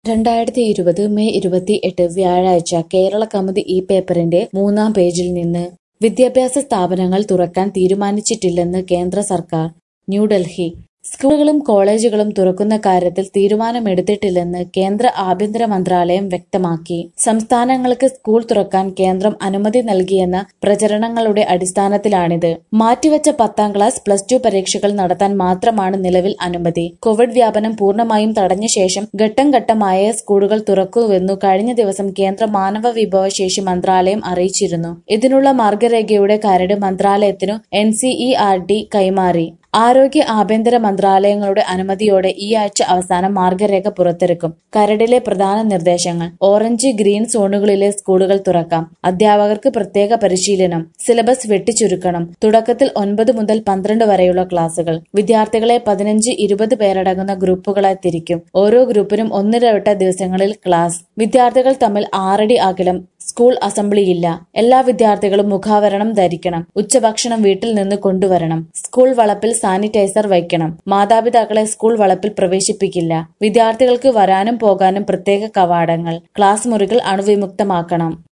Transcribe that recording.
രണ്ടായിരത്തി ഇരുപത് മെയ് ഇരുപത്തി എട്ട് വ്യാഴാഴ്ച കേരള കൗമുദി ഈ പേപ്പറിന്റെ മൂന്നാം പേജിൽ നിന്ന് വിദ്യാഭ്യാസ സ്ഥാപനങ്ങൾ തുറക്കാൻ തീരുമാനിച്ചിട്ടില്ലെന്ന് കേന്ദ്ര സർക്കാർ ന്യൂഡൽഹി സ്കൂളുകളും കോളേജുകളും തുറക്കുന്ന കാര്യത്തിൽ തീരുമാനമെടുത്തിട്ടില്ലെന്ന് കേന്ദ്ര ആഭ്യന്തര മന്ത്രാലയം വ്യക്തമാക്കി സംസ്ഥാനങ്ങൾക്ക് സ്കൂൾ തുറക്കാൻ കേന്ദ്രം അനുമതി നൽകിയെന്ന പ്രചരണങ്ങളുടെ അടിസ്ഥാനത്തിലാണിത് മാറ്റിവെച്ച പത്താം ക്ലാസ് പ്ലസ് ടു പരീക്ഷകൾ നടത്താൻ മാത്രമാണ് നിലവിൽ അനുമതി കോവിഡ് വ്യാപനം പൂർണ്ണമായും തടഞ്ഞ ശേഷം ഘട്ടം ഘട്ടമായ സ്കൂളുകൾ തുറക്കുമെന്നു കഴിഞ്ഞ ദിവസം കേന്ദ്ര മാനവ വിഭവശേഷി മന്ത്രാലയം അറിയിച്ചിരുന്നു ഇതിനുള്ള മാർഗരേഖയുടെ കരട് മന്ത്രാലയത്തിനു എൻ കൈമാറി ആരോഗ്യ ആഭ്യന്തര മന്ത്രാലയങ്ങളുടെ അനുമതിയോടെ ഈ ആഴ്ച അവസാനം മാർഗരേഖ പുറത്തിറക്കും കരടിലെ പ്രധാന നിർദ്ദേശങ്ങൾ ഓറഞ്ച് ഗ്രീൻ സോണുകളിലെ സ്കൂളുകൾ തുറക്കാം അധ്യാപകർക്ക് പ്രത്യേക പരിശീലനം സിലബസ് വെട്ടിച്ചുരുക്കണം തുടക്കത്തിൽ ഒൻപത് മുതൽ പന്ത്രണ്ട് വരെയുള്ള ക്ലാസുകൾ വിദ്യാർത്ഥികളെ പതിനഞ്ച് ഇരുപത് പേരടങ്ങുന്ന ഗ്രൂപ്പുകളായി തിരിക്കും ഓരോ ഗ്രൂപ്പിനും ഒന്നിടവിട്ട ദിവസങ്ങളിൽ ക്ലാസ് വിദ്യാർത്ഥികൾ തമ്മിൽ ആറടി അകലം സ്കൂൾ അസംബ്ലിയില്ല എല്ലാ വിദ്യാർത്ഥികളും മുഖാവരണം ധരിക്കണം ഉച്ചഭക്ഷണം വീട്ടിൽ നിന്ന് കൊണ്ടുവരണം സ്കൂൾ വളപ്പിൽ സാനിറ്റൈസർ വയ്ക്കണം മാതാപിതാക്കളെ സ്കൂൾ വളപ്പിൽ പ്രവേശിപ്പിക്കില്ല വിദ്യാർത്ഥികൾക്ക് വരാനും പോകാനും പ്രത്യേക കവാടങ്ങൾ ക്ലാസ് മുറികൾ അണുവിമുക്തമാക്കണം